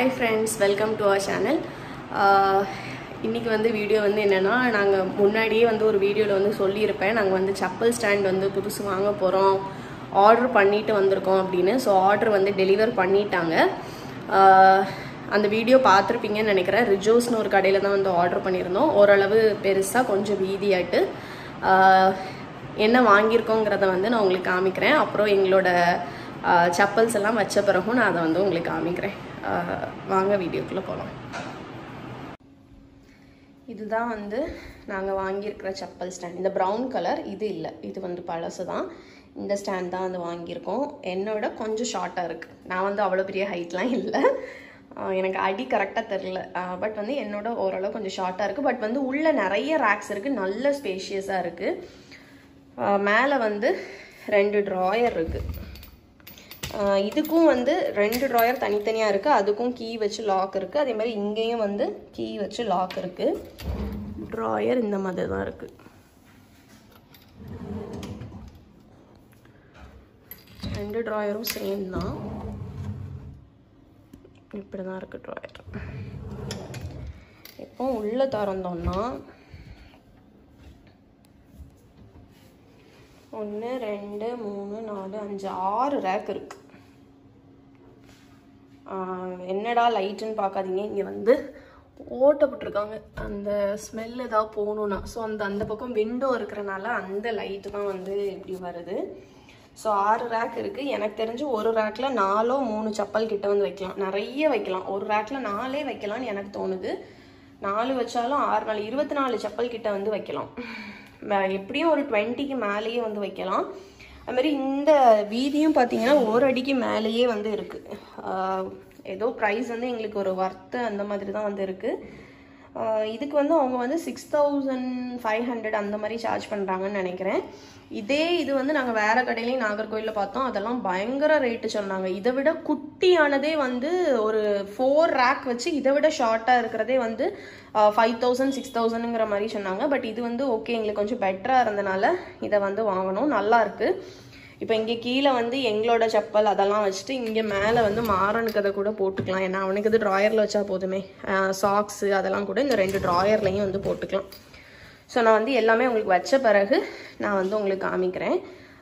hi friends welcome to our channel இன்றைக்கி வந்து video வந்து என்னென்னா நாங்கள் முன்னாடியே வந்து ஒரு வீடியோவில் வந்து சொல்லியிருப்பேன் நாங்கள் வந்து செப்பல் ஸ்டாண்ட் வந்து புதுசு வாங்க போகிறோம் ஆர்டர் பண்ணிட்டு வந்திருக்கோம் அப்படின்னு ஸோ ஆர்டர் வந்து டெலிவர் பண்ணிட்டாங்க ஆஹ் அந்த வீடியோ பார்த்துருப்பீங்கன்னு நினைக்கிறேன் ரிஜோஸ்னு ஒரு கடையில் தான் வந்து ஆர்டர் பண்ணியிருந்தோம் ஓரளவு பெருசாக கொஞ்சம் வீதியாட்டு ஆஹ் என்ன வாங்கியிருக்கோங்கிறத வந்து நான் உங்களுக்கு காமிக்கிறேன் அப்புறம் எங்களோட செப்பல்ஸ் எல்லாம் வச்ச பிறகும் நான் அதை வந்து உங்களுக்கு காமிக்கிறேன் ஆஹ் வாங்க வீடியோக்குள்ளே போகலாம் இதுதான் வந்து நாங்கள் வாங்கியிருக்கிற செப்பல் ஸ்டாண்ட் இந்த ப்ரௌன் கலர் இது இல்லை இது வந்து பழசு தான் இந்த ஸ்டாண்ட் தான் வந்து வாங்கியிருக்கோம் என்னோட கொஞ்சம் ஷார்ட்டாக இருக்குது நான் வந்து அவ்வளோ பெரிய ஹைட்லாம் இல்லை ஆஹ் எனக்கு அடி கரெக்டாக தெரில பட் வந்து என்னோட ஓரளவு கொஞ்சம் ஷார்ட்டாக இருக்குது பட் வந்து உள்ளே நிறைய ரேக்ஸ் இருக்குது நல்ல ஸ்பேஷியஸாக இருக்குது மேலே வந்து ரெண்டு ட்ராயர் இருக்குது இதுக்கும் வந்து ரெண்டு ட்ராயர் தனித்தனியாக இருக்குது அதுக்கும் கீ வச்சு லாக் இருக்குது அதே மாதிரி இங்கேயும் வந்து கீ வச்சு லாக் இருக்குது ட்ராயர் இந்த மாதிரி தான் இருக்குது ரெண்டு ட்ராயரும் சேம் தான் இப்படி தான் இருக்குது ட்ராயர் இப்போ உள்ளே திறந்தோம்னா ஒன்று ரெண்டு மூணு நாலு அஞ்சு ஆறு ரேக் இருக்கு என்னடா லைட்டுன்னு பார்க்காதீங்க இங்கே வந்து ஓட்டப்பட்டிருக்காங்க அந்த ஸ்மெல் ஏதாவது போகணுன்னா ஸோ அந்த அந்த பக்கம் விண்டோ இருக்கிறனால அந்த லைட்டு தான் வந்து இப்படி வருது ஸோ ஆறு ரேக் இருக்குது எனக்கு தெரிஞ்சு ஒரு ரேக்கில் நாலோ மூணு செப்பல் கிட்ட வந்து வைக்கலாம் நிறைய வைக்கலாம் ஒரு ரேக்கில் நாலே வைக்கலாம்னு எனக்கு தோணுது நாலு வச்சாலும் ஆறு நாலு இருபத்தி நாலு செப்பல் கிட்ட வந்து வைக்கலாம் எப்படியும் ஒரு டுவெண்ட்டிக்கு மேலேயே வந்து வைக்கலாம் அதுமாரி இந்த வீதியும் பார்த்தீங்கன்னா ஒரு அடிக்கு மேலேயே வந்து இருக்குது ஏதோ ப்ரைஸ் வந்து எங்களுக்கு ஒரு ஒர்த்து அந்த மாதிரி தான் வந்து இருக்குது இதுக்கு வந்து அவங்க வந்து சிக்ஸ் தௌசண்ட் ஃபைவ் ஹண்ட்ரட் அந்த மாதிரி சார்ஜ் பண்ணுறாங்கன்னு நினைக்கிறேன் இதே இது வந்து நாங்கள் வேறு கடையிலையும் நாகர்கோயிலில் பார்த்தோம் அதெல்லாம் பயங்கர ரேட்டு சொன்னாங்க இதை விட குட்டியானதே வந்து ஒரு ஃபோர் ரேக் வச்சு இதை விட ஷார்ட்டாக இருக்கிறதே வந்து ஃபைவ் தௌசண்ட் சிக்ஸ் தௌசண்ட்ங்கிற மாதிரி சொன்னாங்க பட் இது வந்து ஓகே எங்களுக்கு கொஞ்சம் பெட்டராக இருந்தனால இதை வந்து வாங்கணும் நல்லா இருக்குது இப்போ இங்கே கீழே வந்து எங்களோட செப்பல் அதெல்லாம் வச்சுட்டு இங்கே மேலே வந்து மாறனுக்கு அதை கூட போட்டுக்கலாம் ஏன்னா அவனுக்கு இது ட்ராயரில் வச்சா போதுமே சாக்ஸு அதெல்லாம் கூட இந்த ரெண்டு ட்ராயர்லையும் வந்து போட்டுக்கலாம் ஸோ நான் வந்து எல்லாமே உங்களுக்கு வச்ச பிறகு நான் வந்து உங்களுக்கு காமிக்கிறேன்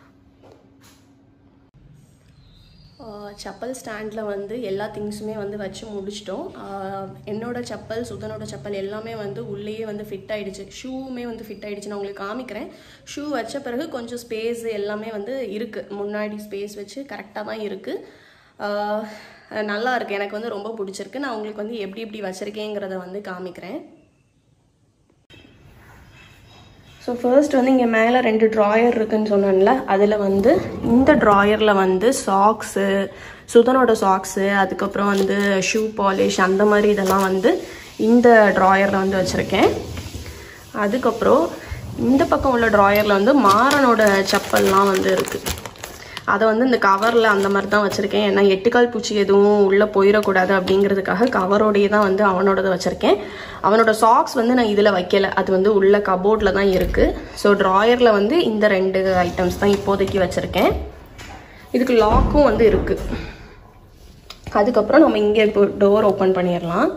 செப்பல் ஸ்டாண்டில் வந்து எல்லா திங்ஸுமே வந்து வச்சு முடிச்சிட்டோம் என்னோட செப்பல் சுதனோட செப்பல் எல்லாமே வந்து உள்ளேயே வந்து ஃபிட் ஆகிடுச்சு ஷூவுமே வந்து ஃபிட் ஆகிடுச்சு நான் உங்களுக்கு காமிக்கிறேன் ஷூ வச்ச பிறகு கொஞ்சம் ஸ்பேஸ் எல்லாமே வந்து இருக்குது முன்னாடி ஸ்பேஸ் வச்சு கரெக்டாக தான் இருக்குது நல்லா இருக்குது எனக்கு வந்து ரொம்ப பிடிச்சிருக்கு நான் உங்களுக்கு வந்து எப்படி எப்படி வச்சுருக்கேங்கிறத வந்து காமிக்கிறேன் ஸோ ஃபர்ஸ்ட் வந்து இங்கே மேலே ரெண்டு ட்ராயர் இருக்குன்னு சொன்னேன்ல அதில் வந்து இந்த ட்ராயரில் வந்து சாக்ஸு சுதனோட சாக்ஸு அதுக்கப்புறம் வந்து ஷூ பாலிஷ் அந்த மாதிரி இதெல்லாம் வந்து இந்த ட்ராயரில் வந்து வச்சுருக்கேன் அதுக்கப்புறம் இந்த பக்கம் உள்ள ட்ராயரில் வந்து மாறனோட செப்பல்லாம் வந்து இருக்குது அதை வந்து இந்த கவரில் அந்த மாதிரி தான் வச்சுருக்கேன் ஏன்னா எட்டுக்கால் பூச்சி எதுவும் உள்ளே போயிடக்கூடாது அப்படிங்கிறதுக்காக கவரோடையே தான் வந்து அவனோடதை வச்சுருக்கேன் அவனோட சாக்ஸ் வந்து நான் இதில் வைக்கல அது வந்து உள்ள கபோர்டில் தான் இருக்குது ஸோ ட்ராயரில் வந்து இந்த ரெண்டு ஐட்டம்ஸ் தான் இப்போதைக்கு வச்சுருக்கேன் இதுக்கு லாக்கும் வந்து இருக்குது அதுக்கப்புறம் நம்ம இங்கே இப்போ டோர் ஓப்பன் பண்ணிடலாம்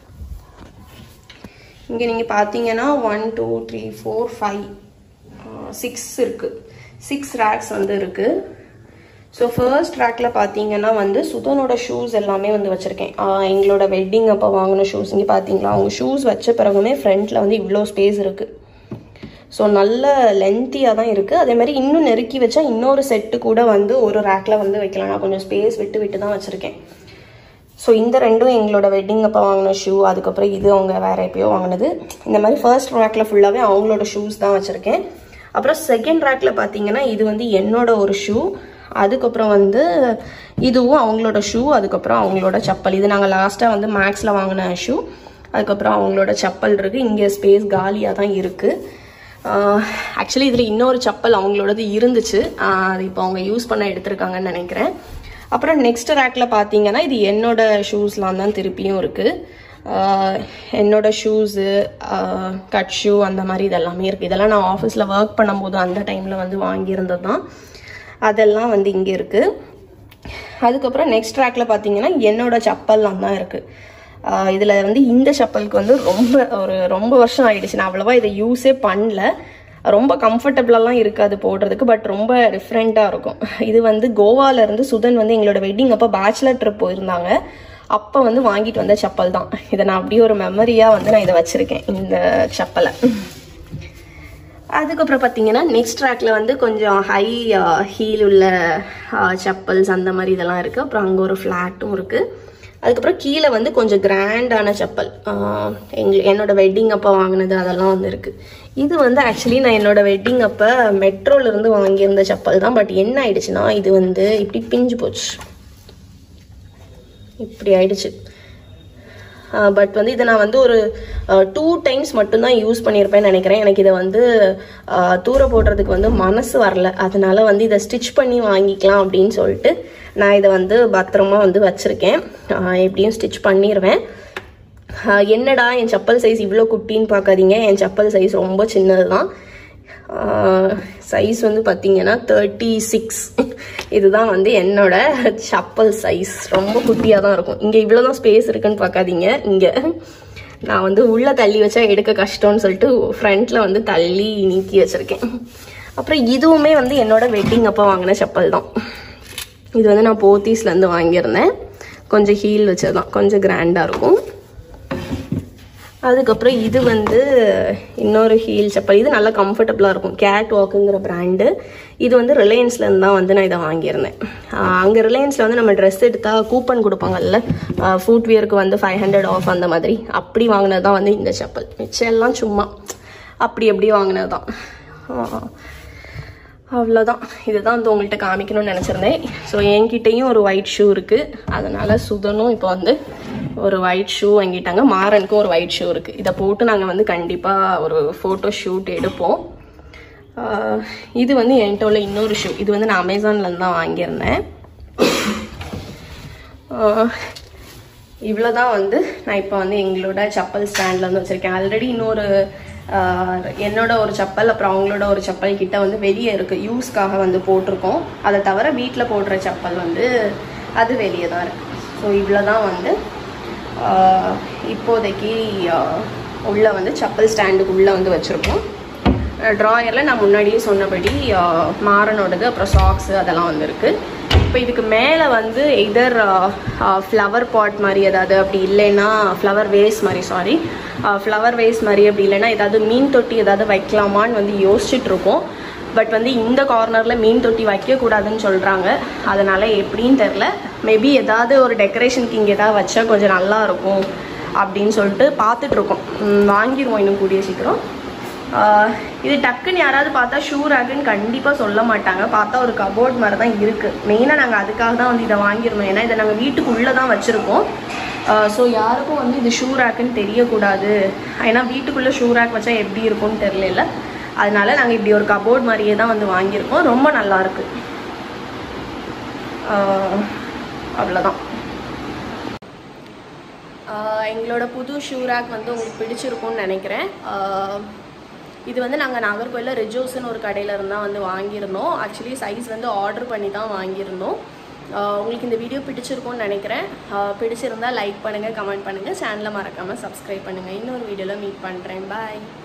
இங்கே நீங்கள் பார்த்தீங்கன்னா one two three four five six இருக்குது சிக்ஸ் ரேக்ஸ் வந்து இருக்குது ஸோ ஃபர்ஸ்ட் ரேக்கில் பார்த்தீங்கன்னா வந்து சுதனோட ஷூஸ் எல்லாமே வந்து வச்சுருக்கேன் எங்களோட வெட்டிங் அப்போ வாங்கின ஷூஸ் இங்கே பார்த்தீங்களா அவங்க ஷூஸ் வச்ச பிறகுமே ஃப்ரண்ட்டில் வந்து இவ்வளோ ஸ்பேஸ் இருக்குது ஸோ நல்ல லென்த்தியாக தான் இருக்குது அதே மாதிரி இன்னும் நெருக்கி வச்சா இன்னொரு செட்டு கூட வந்து ஒரு ரேக்கில் வந்து வைக்கலாம் நான் கொஞ்சம் ஸ்பேஸ் விட்டு விட்டு தான் வச்சுருக்கேன் ஸோ இந்த ரெண்டும் எங்களோட வெட்டிங் அப்போ வாங்கின ஷூ அதுக்கப்புறம் இது அவங்க வேறு எப்பயோ வாங்கினது இந்த மாதிரி ஃபர்ஸ்ட் ரேக்கில் ஃபுல்லாகவே அவங்களோட ஷூஸ் தான் வச்சுருக்கேன் அப்புறம் செகண்ட் ரேக்கில் பார்த்தீங்கன்னா இது வந்து என்னோட ஒரு ஷூ அதுக்கப்புறம் வந்து இதுவும் அவங்களோட ஷூ அதுக்கப்புறம் அவங்களோட செப்பல் இது நாங்கள் லாஸ்ட்டாக வந்து மேக்ஸில் வாங்கின ஷூ அதுக்கப்புறம் அவங்களோட செப்பல் இருக்குது இங்கே ஸ்பேஸ் காலியாக தான் இருக்குது ஆக்சுவலி இதில் இன்னொரு செப்பல் அவங்களோடது இருந்துச்சு அது இப்போ அவங்க யூஸ் பண்ண எடுத்திருக்காங்கன்னு நினைக்கிறேன் அப்புறம் நெக்ஸ்ட் ரேக்கில் பார்த்தீங்கன்னா இது என்னோட ஷூஸ்லாம் தான் திருப்பியும் இருக்குது என்னோட ஷூஸு கட் ஷூ அந்த மாதிரி இதெல்லாமே இருக்குது இதெல்லாம் நான் ஆஃபீஸில் ஒர்க் பண்ணும்போது அந்த டைமில் வந்து வாங்கியிருந்தது தான் அதெல்லாம் வந்து இங்கே இருக்குது அதுக்கப்புறம் நெக்ஸ்ட் ட்ராக்ல பார்த்தீங்கன்னா என்னோட செப்பல்லாம் தான் இருக்குது இதில் வந்து இந்த செப்பலுக்கு வந்து ரொம்ப ஒரு ரொம்ப வருஷம் ஆயிடுச்சு நான் அவ்வளோவா இதை யூஸே பண்ணல ரொம்ப கம்ஃபர்டபுளாலாம் இருக்காது போடுறதுக்கு பட் ரொம்ப டிஃப்ரெண்ட்டாக இருக்கும் இது வந்து கோவால இருந்து சுதன் வந்து எங்களோட வெட்டிங் அப்போ பேச்சுலர் ட்ரிப் போயிருந்தாங்க அப்போ வந்து வாங்கிட்டு வந்த செப்பல் தான் இதை நான் அப்படியே ஒரு மெமரியாக வந்து நான் இதை வச்சுருக்கேன் இந்த செப்பலை அதுக்கப்புறம் பார்த்தீங்கன்னா நெக்ஸ்ட் ட்ராக்ல வந்து கொஞ்சம் ஹை ஹீல் உள்ள செப்பல்ஸ் அந்த மாதிரி இதெல்லாம் இருக்குது அப்புறம் அங்கே ஒரு ஃப்ளாட்டும் இருக்குது அதுக்கப்புறம் கீழே வந்து கொஞ்சம் கிராண்டான செப்பல் எங்க என்னோட வெட்டிங் அப்போ வாங்கினது அதெல்லாம் வந்து இருக்குது இது வந்து ஆக்சுவலி நான் என்னோட வெட்டிங் அப்போ மெட்ரோலேருந்து வாங்கியிருந்த செப்பல் தான் பட் என்ன ஆயிடுச்சுன்னா இது வந்து இப்படி பிஞ்சு போச்சு இப்படி ஆயிடுச்சு பட் வந்து இதை நான் வந்து ஒரு டூ டைம்ஸ் மட்டும்தான் யூஸ் பண்ணியிருப்பேன்னு நினைக்கிறேன் எனக்கு இதை வந்து தூர போடுறதுக்கு வந்து மனசு வரல அதனால வந்து இதை ஸ்டிச் பண்ணி வாங்கிக்கலாம் அப்படின்னு சொல்லிட்டு நான் இதை வந்து பத்திரமா வந்து வச்சுருக்கேன் எப்படியும் ஸ்டிச் பண்ணிடுவேன் என்னடா என் செப்பல் சைஸ் இவ்வளோ குட்டின்னு பார்க்காதீங்க என் செப்பல் சைஸ் ரொம்ப சின்னது தான் சைஸ் வந்து பார்த்தீங்கன்னா தேர்ட்டி சிக்ஸ் இதுதான் வந்து என்னோட செப்பல் சைஸ் ரொம்ப குட்டியாக தான் இருக்கும் இங்கே இவ்வளோ தான் ஸ்பேஸ் இருக்குன்னு பார்க்காதீங்க இங்கே நான் வந்து உள்ளே தள்ளி வச்சா எடுக்க கஷ்டம்னு சொல்லிட்டு ஃப்ரண்ட்டில் வந்து தள்ளி நீக்கி வச்சுருக்கேன் அப்புறம் இதுவுமே வந்து என்னோட வெட்டிங் அப்போ வாங்கின செப்பல் தான் இது வந்து நான் போத்தீஸ்லேருந்து வாங்கியிருந்தேன் கொஞ்சம் ஹீல் வச்சது தான் கொஞ்சம் கிராண்டாக இருக்கும் அதுக்கப்புறம் இது வந்து இன்னொரு ஹீல் செப்பல் இது நல்லா கம்ஃபர்டபுளாக இருக்கும் கேட் வாக்குங்கிற பிராண்டு இது வந்து ரிலையன்ஸ்லேருந்து தான் வந்து நான் இதை வாங்கியிருந்தேன் அங்கே ரிலையன்ஸில் வந்து நம்ம ட்ரெஸ் எடுத்தால் கூப்பன் கொடுப்பாங்கல்ல ஃபுட்வியருக்கு வந்து ஃபைவ் ஹண்ட்ரட் ஆஃப் அந்த மாதிரி அப்படி வாங்கினது தான் வந்து இந்த செப்பல் மிச்சம் எல்லாம் சும்மா அப்படி எப்படி வாங்கினது தான் அவ்வளோதான் இதுதான் வந்து உங்கள்கிட்ட காமிக்கணும்னு நினச்சிருந்தேன் ஸோ என்கிட்டயும் ஒரு ஒயிட் ஷூ இருக்குது அதனால் சுதனும் இப்போ வந்து ஒரு ஒயிட் ஷூ வாங்கிட்டாங்க மாறனுக்கும் ஒரு ஒயிட் ஷூ இருக்குது இதை போட்டு நாங்கள் வந்து கண்டிப்பாக ஒரு ஃபோட்டோ ஷூட் எடுப்போம் இது வந்து என்கிட்ட உள்ள இன்னொரு ஷூ இது வந்து நான் அமேசான்லேருந்து தான் வாங்கியிருந்தேன் இவ்வளோ தான் வந்து நான் இப்போ வந்து எங்களோட செப்பல் ஸ்டாண்டில் வந்து வச்சுருக்கேன் ஆல்ரெடி இன்னொரு என்னோட ஒரு செப்பல் அப்புறம் அவங்களோட ஒரு செப்பல் கிட்ட வந்து வெளியே இருக்குது யூஸ்க்காக வந்து போட்டிருக்கோம் அதை தவிர வீட்டில் போடுற செப்பல் வந்து அது வெளியே தான் இருக்குது ஸோ இவ்வளோ தான் வந்து இப்போதைக்கு உள்ளே வந்து செப்பல் ஸ்டாண்டுக்கு உள்ளே வந்து வச்சுருக்கோம் ட்ராயரில் நான் முன்னாடியே சொன்னபடி மாறனோடது அப்புறம் சாக்ஸு அதெல்லாம் வந்து இருக்குது இப்போ இதுக்கு மேலே வந்து எதர் ஃப்ளவர் பாட் மாதிரி ஏதாவது அப்படி இல்லைன்னா ஃப்ளவர் வேஸ் மாதிரி சாரி ஃப்ளவர் வேஸ் மாதிரி அப்படி இல்லைன்னா ஏதாவது மீன் தொட்டி ஏதாவது வைக்கலாமான்னு வந்து யோசிச்சுட்டு இருக்கோம் பட் வந்து இந்த கார்னரில் மீன் தொட்டி வைக்கக்கூடாதுன்னு சொல்கிறாங்க அதனால் எப்படின்னு தெரில மேபி ஏதாவது ஒரு டெக்கரேஷனுக்கு இங்கே ஏதாவது வச்சா கொஞ்சம் நல்லா இருக்கும் அப்படின்னு சொல்லிட்டு பார்த்துட்ருக்கோம் வாங்கிடுவோம் இன்னும் கூடிய சீக்கிரம் இது டக்குன்னு யாராவது பார்த்தா ஷூ ரேக்குன்னு கண்டிப்பாக சொல்ல மாட்டாங்க பார்த்தா ஒரு கபோர்ட் மாதிரி தான் இருக்குது மெயினாக நாங்கள் அதுக்காக தான் வந்து இதை வாங்கியிருந்தோம் ஏன்னா இதை நாங்கள் வீட்டுக்குள்ளே தான் வச்சுருக்கோம் ஸோ யாருக்கும் வந்து இது ஷூ ரேக்குன்னு தெரியக்கூடாது ஏன்னா வீட்டுக்குள்ளே ஷூ ரேக் வச்சா எப்படி இருக்கும்னு தெரியல அதனால நாங்கள் இப்படி ஒரு கபோர்ட் மாதிரியே தான் வந்து வாங்கியிருக்கோம் ரொம்ப நல்லாயிருக்கு அவ்வளோதான் எங்களோட புது ஷூ ரேக் வந்து உங்களுக்கு பிடிச்சிருக்கும்னு நினைக்கிறேன் இது வந்து நாங்கள் நாகர்கோயிலில் ரிஜோஸ்னு ஒரு கடையில் இருந்தால் வந்து வாங்கியிருந்தோம் ஆக்சுவலி சைஸ் வந்து ஆர்டர் பண்ணி தான் வாங்கியிருந்தோம் உங்களுக்கு இந்த வீடியோ பிடிச்சிருக்கும்னு நினைக்கிறேன் பிடிச்சிருந்தா லைக் பண்ணுங்கள் கமெண்ட் பண்ணுங்கள் சேனலை மறக்காமல் சப்ஸ்கிரைப் பண்ணுங்கள் இன்னொரு வீடியோவில் மீட் பண்ணுறேன் பாய்